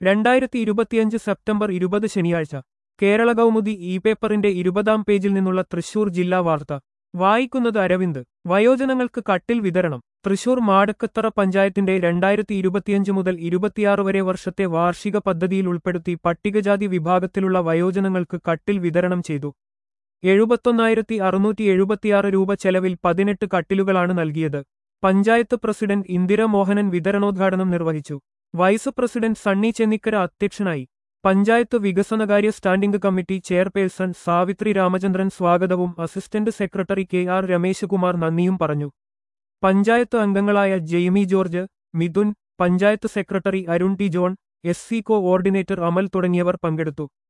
രണ്ടായിരത്തി ഇരുപത്തിയഞ്ച് സെപ്റ്റംബർ ഇരുപത് ശനിയാഴ്ച കേരള കൗമുദി ഇ പേപ്പറിന്റെ ഇരുപതാം പേജിൽ നിന്നുള്ള തൃശൂർ ജില്ലാ വാർത്ത വായിക്കുന്നത് അരവിന്ദ് വയോജനങ്ങൾക്ക് കട്ടിൽ വിതരണം തൃശൂർ മാടക്കത്തറ പഞ്ചായത്തിന്റെ രണ്ടായിരത്തി ഇരുപത്തിയഞ്ച് മുതൽ ഇരുപത്തിയാറ് വരെ വർഷത്തെ വാർഷിക പദ്ധതിയിൽ ഉൾപ്പെടുത്തി പട്ടികജാതി വിഭാഗത്തിലുള്ള വയോജനങ്ങൾക്ക് കട്ടിൽ വിതരണം ചെയ്തു എഴുപത്തൊന്നായിരത്തി അറുന്നൂറ്റി എഴുപത്തിയാറ് രൂപ ചെലവിൽ പതിനെട്ട് കട്ടിലുകളാണ് നൽകിയത് പഞ്ചായത്ത് പ്രസിഡന്റ് ഇന്ദിര മോഹനൻ വിതരണോദ്ഘാടനം നിർവഹിച്ചു വൈസ് പ്രസിഡന്റ് സണ്ണി ചെന്നിക്കര അധ്യക്ഷനായി പഞ്ചായത്ത് വികസനകാര്യ standing committee chairperson Savithri Ramachandran സ്വാഗതവും assistant secretary K R Rameshkumar നന്ദിയും പറഞ്ഞു പഞ്ചായത്ത് അംഗങ്ങളായ Jaimy George Mithun panchayat secretary Arun T John S C coordinator Amal തുടങ്ങിയവർ പങ്കെടുത്തു